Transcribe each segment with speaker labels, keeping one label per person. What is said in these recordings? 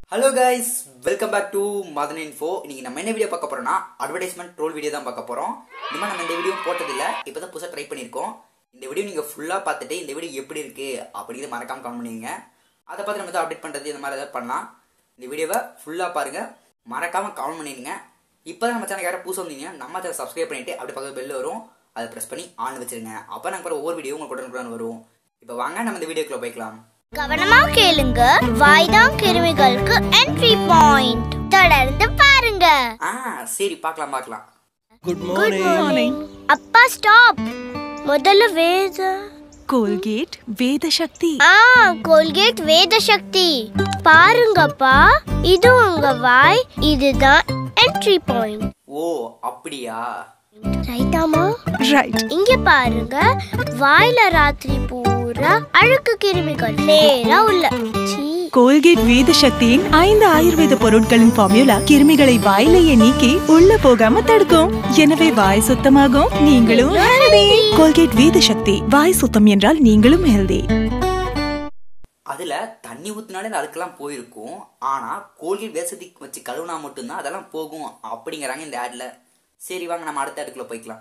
Speaker 1: Hello guys welcome back to Madan info இன்னைக்கு நம்ம என்ன வீடியோ பார்க்க போறோம்னா அட்வர்டைஸ்மெண்ட் ட்ரோல் வீடியோ தான் பார்க்க போறோம் இனிமே நம்ம இந்த வீடியோ போட்டதில்ல இப்போ தான் புதுசாக ட்ரை பண்ணியிருக்கோம் இந்த வீடியோ நீங்கள் ஃபுல்லாக பார்த்துட்டு இந்த வீடியோ எப்படி இருக்கு அப்படிங்கிறத மறக்காம கமெண்ட் பண்ணுவீங்க அதை பார்த்து நம்ம தான் அப்டேட் பண்ணுறது இந்த மாதிரி ஏதாவது பண்ணலாம் இந்த வீடியோவை ஃபுல்லாக பாருங்க மறக்காம கமெண்ட் பண்ணிடுங்க இப்போ தான் நம்ம சேனல் யாரும் புதுசாக வந்தீங்க நம்ம சேனல் சப்ஸ்கிரைப் பண்ணிட்டு அப்படி பக்கத்து பெல் வரும் அதை ப்ரெஸ் பண்ணி ஆன் வச்சிருங்க அப்போ நாங்கள் போகிற ஒவ்வொரு வீடியோ உங்களுக்கு உடனுக்குடன் வரும் இப்போ வாங்க நம்ம இந்த வீடியோக்குள்ள போய்க்கலாம்
Speaker 2: கவனமா கேளுங்க வாய்தான் கிருமிகளுக்கு என்ட்ரி பாயிண்ட் தொடர்ந்து பாருங்க
Speaker 1: ஆ சரி பார்க்கலாம் பார்க்கலாம்
Speaker 3: குட்
Speaker 2: குட் மார்னிங் அப்பா ஸ்டாப் முதல்ல வேத
Speaker 4: கோல்கேட் வேத சக்தி
Speaker 2: ஆ கோல்கேட் வேத சக்தி பாருங்கப்பா இது உங்க வாய் இதுதான் என்ட்ரி பாயிண்ட்
Speaker 1: ஓ அப்படியா
Speaker 2: ரைட்டாமா
Speaker 4: ரைட்
Speaker 2: இங்க பாருங்க வாயில ராத்திரி பூரா அழுக்கு கிருமிகள் நேரா உள்ள சீ
Speaker 4: கோல்கேட் வேத சக்தியின் ஐந்து ஆயுர்வேத பொருட்களின் ஃபார்முலா கிருமிகளை வாயிலேயே நீக்கி உள்ள போகாம தடுக்கும் எனவே வாய் சுத்தமாகும் நீங்களும் healthy. கோல்கேட் வேத சக்தி வாய் சுத்தம் என்றால் நீங்களும் ஹெல்தி
Speaker 1: அதுல தண்ணி ஊத்தினாலே அந்த அழுக்கெல்லாம் போயிருக்கும் ஆனா கோல்கேட் வேசதி வச்சு கழுவுனா மட்டும்தான் அதெல்லாம் போகும் அப்படிங்கிறாங்க இந்த ஆட்ல சரி வாங்க நம்ம அடுத்த அடுக்குள்ள போய்க்கலாம்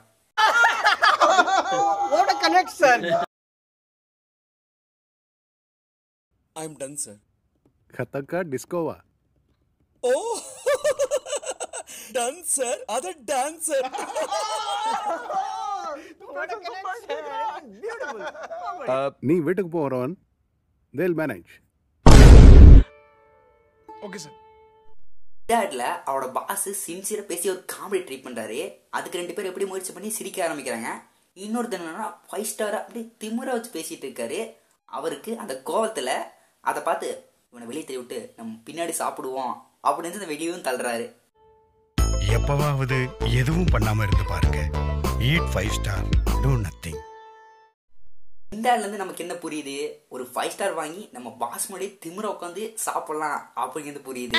Speaker 3: What a connect, sir. I'm done, sir.
Speaker 5: ಕಥಕ ಡಿಸ್ಕೋವಾ
Speaker 3: Oh, done, sir. Other dancer.
Speaker 5: நீ வீட்டுக்கு போகிறவன் தேல் மேனேஜ்
Speaker 3: Okay, sir.
Speaker 1: இந்த ஆட்ல அவரோட பாஸ் சின்சியரா பேசி ஒரு காமெடி ட்ரை பண்றாரு அதுக்கு ரெண்டு பேரும் எப்படி முயற்சி பண்ணி சிரிக்க ஆரம்பிக்கிறாங்க இன்னொருத்தர் என்னன்னா ஃபைவ் ஸ்டாரா அப்படி திமிரா வச்சு பேசிட்டு இருக்காரு அவருக்கு அந்த கோவத்துல அதை பார்த்து இவனை வெளியே தள்ளி விட்டு நம்ம பின்னாடி சாப்பிடுவோம் அப்படின்னு அந்த வெளியவும் தள்ளுறாரு
Speaker 6: எப்பவாவது எதுவும் பண்ணாம இருந்து பாருங்க eat Five Star do nothing
Speaker 1: இந்த ஆட்ல இருந்து நமக்கு என்ன புரியுது ஒரு ஃபைவ் ஸ்டார் வாங்கி நம்ம பாஸ் முன்னாடி திமிர உட்காந்து சாப்பிடலாம் அப்படிங்கிறது புரியுது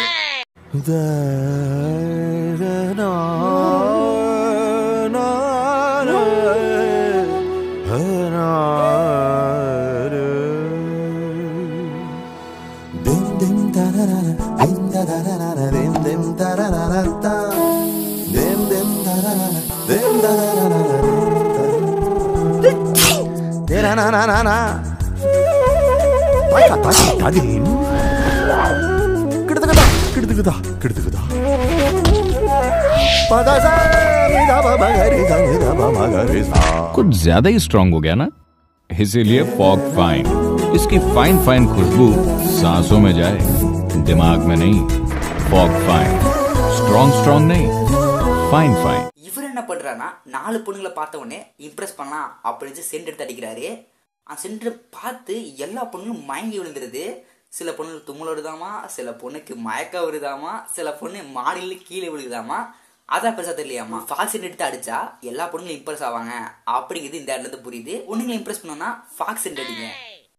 Speaker 7: कुछ ज्यादा ही स्ट्रांग हो गया ना इसीलिए फॉग फाइन इसकी फाइन फाइन खुशबू सांसों में जाए दिमाग में नहीं फॉग फाइन स्ट्रांग स्ट्रांग नहीं फाइन फाइन
Speaker 1: இவர் என்ன பண்றாருன்னா நாலு பொண்ணுங்களை பார்த்த உடனே இம்ப்ரெஸ் பண்ணலாம் அப்படின்னு சென்ட் எடுத்து அடிக்கிறாரு அந்த சென்ட் பார்த்து எல்லா பொண்ணுங்களும் மயங்கி விழுந்துருது சில பொண்ணுக்கு தும்மல் வருதாமா சில பொண்ணுக்கு மயக்க வருதாமா சில பொண்ணு மாடியில் கீழே விழுகுதாமா அதான் பெருசா தெரியலையாமா ஃபாக்ஸ் சென்ட் எடுத்து அடிச்சா எல்லா பொண்ணுங்களும் இம்ப்ரெஸ் ஆவாங்க அப்படிங்கிறது இந்த இடத்துல இருந்து புரியுது பொண்ணுங்களை இம்ப்ரெஸ் பண்ணோம்னா ஃபாக்ஸ் சென்ட் அடிங்க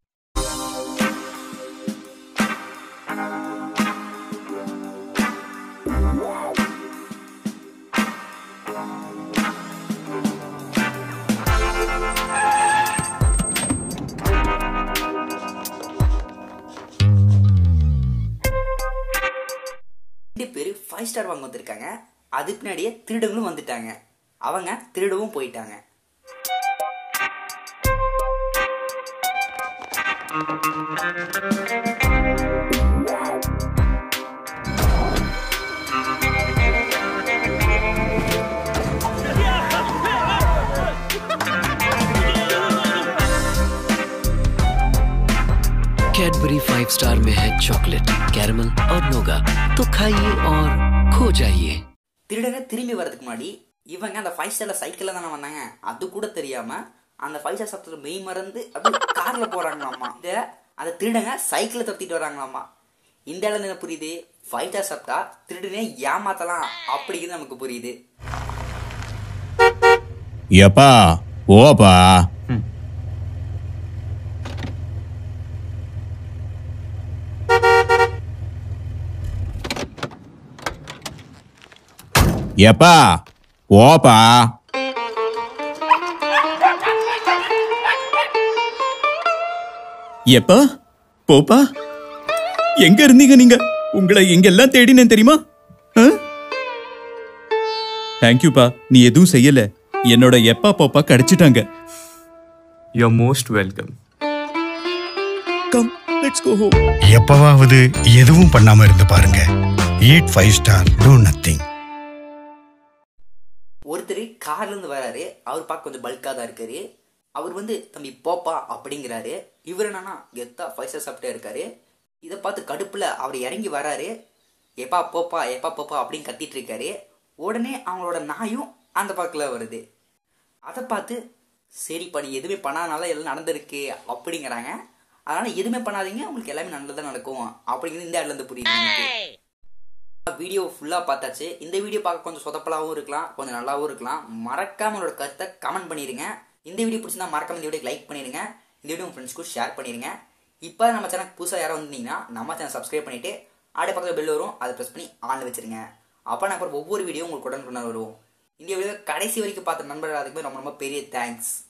Speaker 1: ரெண்டு பேர் ஃபைவ் ஸ்டார் வாங்க வந்திருக்காங்க அது பின்னாடியே திருடங்களும் வந்துட்டாங்க அவங்க திருடவும் போயிட்டாங்க
Speaker 8: कैडबरी फाइव स्टार में है चॉकलेट कैरमल और नोगा तो खाइए और खो जाइए
Speaker 1: திருடங்க திரும்பி வரதுக்கு முன்னாடி இவங்க அந்த ஃபைவ் ஸ்டார்ல சைக்கிள்ல தானே வந்தாங்க அது கூட தெரியாம அந்த ஃபைவ் ஸ்டார் சப்தத்துல மெய் மறந்து அப்படி கார்ல போறாங்களாமா இந்த அந்த திருடங்க சைக்கிளை துரத்திட்டு வராங்களாமா இந்த இடம் என்ன புரியுது ஃபைவ் ஸ்டார் சாப்பிட்டா திருடனே ஏமாத்தலாம் அப்படிங்கிறது நமக்கு புரியுது
Speaker 6: எப்பா ஓப்பா எப்பா ஓப்பா
Speaker 9: எப்பா போப்பா எங்க இருந்தீங்க நீங்க உங்களை எங்கெல்லாம் தேடினேன் தெரியுமா தேங்க்யூப்பா நீ எதுவும் செய்யல என்னோட எப்பா பாப்பா கிடைச்சிட்டாங்க
Speaker 10: you most welcome
Speaker 3: come let's go home
Speaker 6: எப்பவாவது எதுவும் பண்ணாம இருந்து பாருங்க eat Five Star do nothing
Speaker 1: ஒருத்தர் கார்ல இருந்து வராரு அவர் பார்க்க கொஞ்சம் பல்கா தான் இருக்காரு அவர் வந்து தம்பி போப்பா அப்படிங்கிறாரு இவர் என்னன்னா கெத்தா ஃபைவ் ஸ்டார் சாப்பிட்டே இருக்காரு இதை பார்த்து கடுப்புல அவர் இறங்கி வராரு எப்பா போப்பா எப்பா போப்பா அப்படின்னு கத்திட்டு இருக்காரு உடனே அவங்களோட நாயும் அந்த பக்கத்தில் வருது அதை பார்த்து சரிப்பா நீ எதுவுமே பண்ணாதனால எல்லாம் நடந்திருக்கு அப்படிங்கிறாங்க அதனால எதுவுமே பண்ணாதீங்க உங்களுக்கு எல்லாமே நல்லதாக நடக்கும் அப்படிங்கிறது இந்த இடத்துல இருந்து புரியுது எனக்கு வீடியோ ஃபுல்லாக பார்த்தாச்சு இந்த வீடியோ பார்க்க கொஞ்சம் சொதப்பலாகவும் இருக்கலாம் கொஞ்சம் நல்லாவும் இருக்கலாம் மறக்காம உங்களோட கருத்தை கமெண்ட் பண்ணிடுங்க இந்த வீடியோ பிடிச்சிருந்தா மறக்காம இந்த வீடியோ லைக் பண்ணிடுங்க இந்த வீடியோ உங்கள் ஃப்ரெண்ட்ஸ்க்கு ஷேர் பண்ணிடுங்க இப்போ நம்ம சேனல் புதுசாக யாரும் வந்தீங்கன்னா நம்ம சேனல் சப்ஸ்கிரைப் பண்ணிட்டு ஆடை பக்கத்தில் பெல் வரும் அதை ப்ரெஸ் பண்ணி ஆன்ல வச்சிருங்க அப்போ நான் அப்புறம் ஒவ்வொரு வீடியோ உங்களுக்கு உடனுக்குடன் வரும் இந்த வீடியோ கடைசி வரைக்கும் பார்த்த நண்பர்கள் அதுக்கு ரொம்ப ரொம்ப பெரிய தேங்க்ஸ்